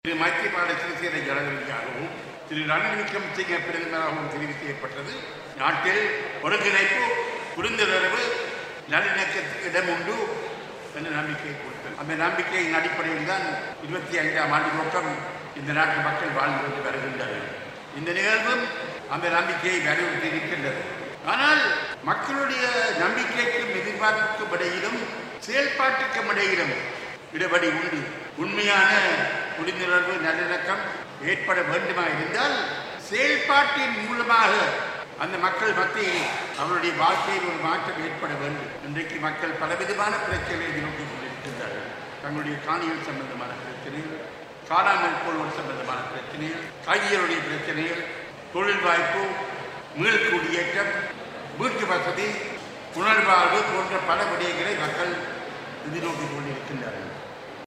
திரு மைத்ரிபால சிறிசேன ஜனாதிபதியாகவும் திரு ரணில் விக்ரமசிங்க பிரதமராகவும் தெரிவு செய்யப்பட்டது நாட்டில் ஒருங்கிணைப்பு புரிந்துணர்வு நல்லிணக்கத்துக்கு இடம் உண்டு என்ற நம்பிக்கையை கொடுத்தது அந்த நம்பிக்கையின் அடிப்படையில் தான் இருபத்தி ஐந்தாம் ஆண்டு நோக்கம் இந்த நாட்டு மக்கள் வாழ்ந்து கொண்டு வருகின்றனர் இந்த நிகழ்வும் அந்த நம்பிக்கையை வலியுறுத்தி இருக்கின்றது ஆனால் மக்களுடைய நம்பிக்கைக்கும் எதிர்பார்ப்புக்கும் இடையிலும் செயல்பாட்டுக்கும் இடையிலும் இடைவெளி உண்டு உண்மையான புரிந்துணர்வு நல்லிணக்கம் ஏற்பட வேண்டுமா இருந்தால் செயல்பாட்டின் மூலமாக அந்த மக்கள் மத்தியில் அவருடைய வாழ்க்கையில் ஒரு மாற்றம் ஏற்பட வேண்டும் இன்றைக்கு மக்கள் பலவிதமான பிரச்சனைகளை எதிர்நோக்கி கொண்டிருக்கின்றார்கள் தங்களுடைய காணிகள் சம்பந்தமான பிரச்சனைகள் காணாமல் போல்வர் சம்பந்தமான பிரச்சனைகள் கைதிகளுடைய பிரச்சனைகள் தொழில் வாய்ப்பு மீள்குடியேற்றம் வீட்டு வசதி புனர்வாழ்வு போன்ற பல விடயங்களை மக்கள் எதிர்நோக்கி கொண்டிருக்கின்றார்கள்